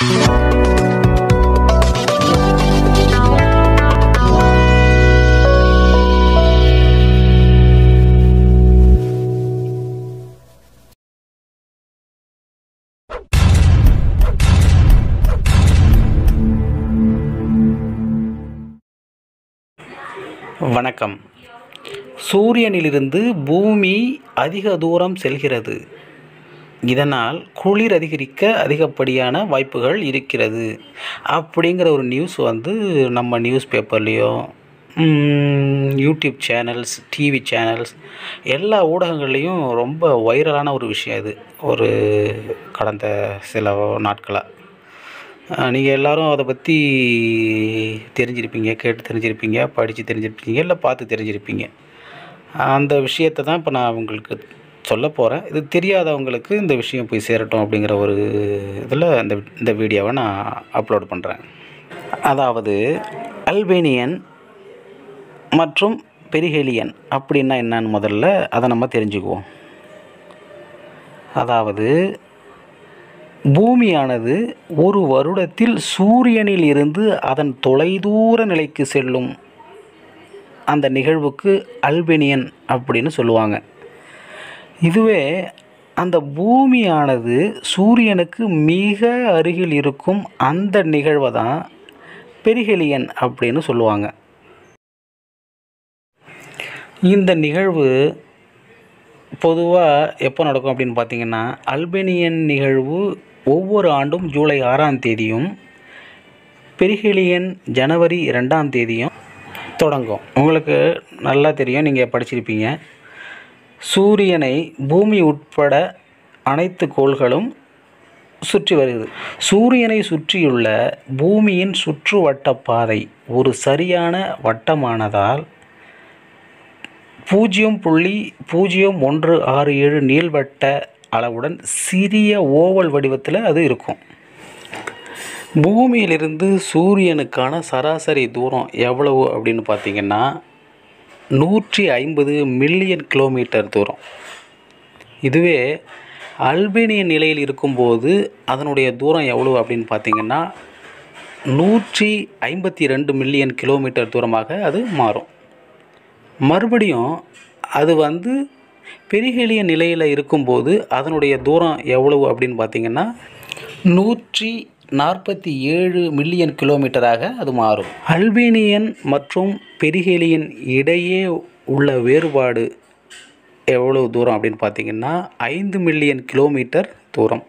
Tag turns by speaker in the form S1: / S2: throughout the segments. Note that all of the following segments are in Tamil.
S1: வணக்கம் சூரியனிலிருந்து பூமி அதிக தூரம் செல்கிறது இதனால் குளிர் அதிகரிக்க அதிகப்படியான வாய்ப்புகள் இருக்கிறது அப்படிங்கிற ஒரு நியூஸ் வந்து நம்ம நியூஸ் பேப்பர்லேயோ யூடியூப் சேனல்ஸ் டிவி சேனல்ஸ் எல்லா ஊடகங்கள்லேயும் ரொம்ப வைரலான ஒரு விஷயம் இது ஒரு கடந்த சில நாட்களாக நீங்கள் எல்லாரும் அதை பற்றி தெரிஞ்சிருப்பீங்க கேட்டு தெரிஞ்சிருப்பீங்க படித்து தெரிஞ்சிருப்பீங்க இல்லை பார்த்து தெரிஞ்சிருப்பீங்க அந்த விஷயத்தை தான் இப்போ நான் உங்களுக்கு சொல்ல போகிறேன் இது தெரியாதவங்களுக்கு இந்த விஷயம் போய் சேரட்டும் அப்படிங்கிற ஒரு இதில் இந்த இந்த வீடியோவை நான் அப்லோட் பண்ணுறேன் அதாவது அல்பேனியன் மற்றும் பெரிஹேலியன் அப்படின்னா என்னன்னு முதல்ல அதை நம்ம தெரிஞ்சுக்குவோம் அதாவது பூமியானது ஒரு வருடத்தில் சூரியனில் இருந்து அதன் தொலைதூர நிலைக்கு செல்லும் அந்த நிகழ்வுக்கு அல்பெனியன் அப்படின்னு சொல்லுவாங்க இதுவே அந்த பூமியானது சூரியனுக்கு மிக அருகில் இருக்கும் அந்த நிகழ்வை தான் பெரிஹெலியன் அப்படின்னு சொல்லுவாங்க இந்த நிகழ்வு பொதுவாக எப்போ நடக்கும் அப்படின்னு பார்த்தீங்கன்னா அல்பேனியன் நிகழ்வு ஒவ்வொரு ஆண்டும் ஜூலை ஆறாம் தேதியும் பெரிஹெலியன் ஜனவரி ரெண்டாம் தேதியும் தொடங்கும் உங்களுக்கு நல்லா தெரியும் நீங்கள் படிச்சிருப்பீங்க சூரியனை பூமி உட்பட அனைத்து கோள்களும் சுற்றி வருகிறது சூரியனை சுற்றியுள்ள பூமியின் சுற்றுவட்ட பாதை ஒரு சரியான வட்டமானதால் பூஜ்ஜியம் புள்ளி பூஜ்ஜியம் ஒன்று ஆறு ஏழு நீள்வட்ட அளவுடன் சிறிய ஓவல் வடிவத்தில் அது இருக்கும் பூமியிலிருந்து சூரியனுக்கான சராசரி தூரம் எவ்வளவு அப்படின்னு பார்த்தீங்கன்னா நூற்றி ஐம்பது மில்லியன் கிலோமீட்டர் தூரம் இதுவே அல்பேனிய நிலையில் இருக்கும்போது அதனுடைய தூரம் எவ்வளவு அப்படின்னு பார்த்தீங்கன்னா நூற்றி ஐம்பத்தி ரெண்டு மில்லியன் கிலோமீட்டர் தூரமாக அது மாறும் மறுபடியும் அது வந்து பெரிகெளிய நிலையில் இருக்கும்போது அதனுடைய தூரம் எவ்வளவு அப்படின்னு பார்த்தீங்கன்னா நூற்றி நாற்பத்தி ஏழு மில்லியன் கிலோமீட்டராக அது மாறும் அல்பேனியன் மற்றும் பெரிகேலியன் இடையே உள்ள வேறுபாடு எவ்வளவு தூரம் அப்படின்னு பார்த்தீங்கன்னா ஐந்து மில்லியன் கிலோமீட்டர் தூரம்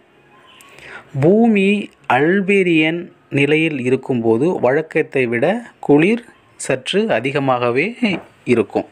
S1: பூமி அல்பேரியன் நிலையில் இருக்கும்போது வழக்கத்தை விட குளிர் சற்று அதிகமாகவே இருக்கும்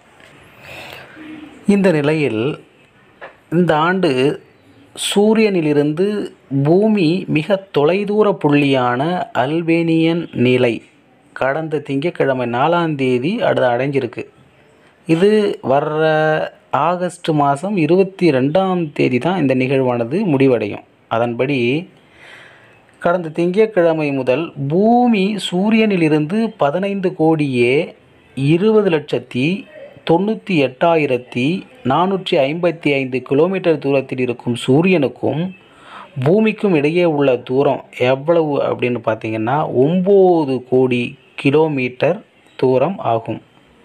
S1: இந்த நிலையில் இந்த ஆண்டு சூரியனிலிருந்து பூமி மிக தொலைதூர புள்ளியான அல்பேனியன் நிலை கடந்த திங்கட்கிழமை நாலாம் தேதி அது அடைஞ்சிருக்கு இது வர்ற ஆகஸ்ட் மாதம் இருபத்தி ரெண்டாம் தேதி தான் இந்த நிகழ்வானது முடிவடையும் அதன்படி கடந்த திங்கட்கிழமை முதல் பூமி சூரியனிலிருந்து பதினைந்து கோடியே இருபது லட்சத்தி தொண்ணூற்றி எட்டாயிரத்தி நானூற்றி ஐம்பத்தி ஐந்து கிலோமீட்டர் தூரத்தில் இருக்கும் சூரியனுக்கும் பூமிக்கும் இடையே உள்ள தூரம் எவ்வளவு அப்படின்னு பார்த்தீங்கன்னா ஒம்பது கோடி கிலோமீட்டர் தூரம் ஆகும்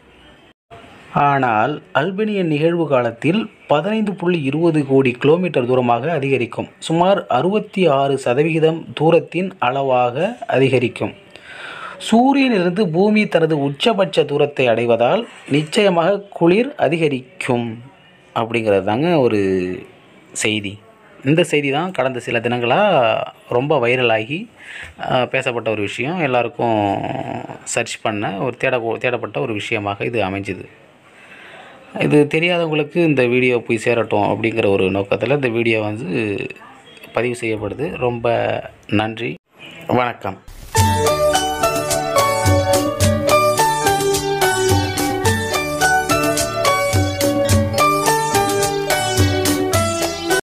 S1: ஆனால் அல்பேனியன் நிகழ்வு காலத்தில் பதினைந்து புள்ளி இருபது கோடி கிலோமீட்டர் தூரமாக அதிகரிக்கும் சுமார் அறுபத்தி ஆறு சதவிகிதம் தூரத்தின் அளவாக அதிகரிக்கும் சூரியனிலிருந்து பூமி தனது உச்சபட்ச தூரத்தை அடைவதால் நிச்சயமாக குளிர் அதிகரிக்கும் அப்படிங்கிறது தாங்க ஒரு செய்தி இந்த செய்தி தான் கடந்த சில தினங்களாக ரொம்ப வைரலாகி அஹ், பேசப்பட்ட ஒரு விஷயம் எல்லாருக்கும் சர்ச் பண்ண ஒரு தேட தேடப்பட்ட ஒரு விஷயமாக இது அமைஞ்சுது இது தெரியாதவங்களுக்கு இந்த வீடியோ போய் சேரட்டும் அப்படிங்கிற ஒரு நோக்கத்தில் இந்த வீடியோ வந்து பதிவு செய்யப்படுது ரொம்ப நன்றி வணக்கம்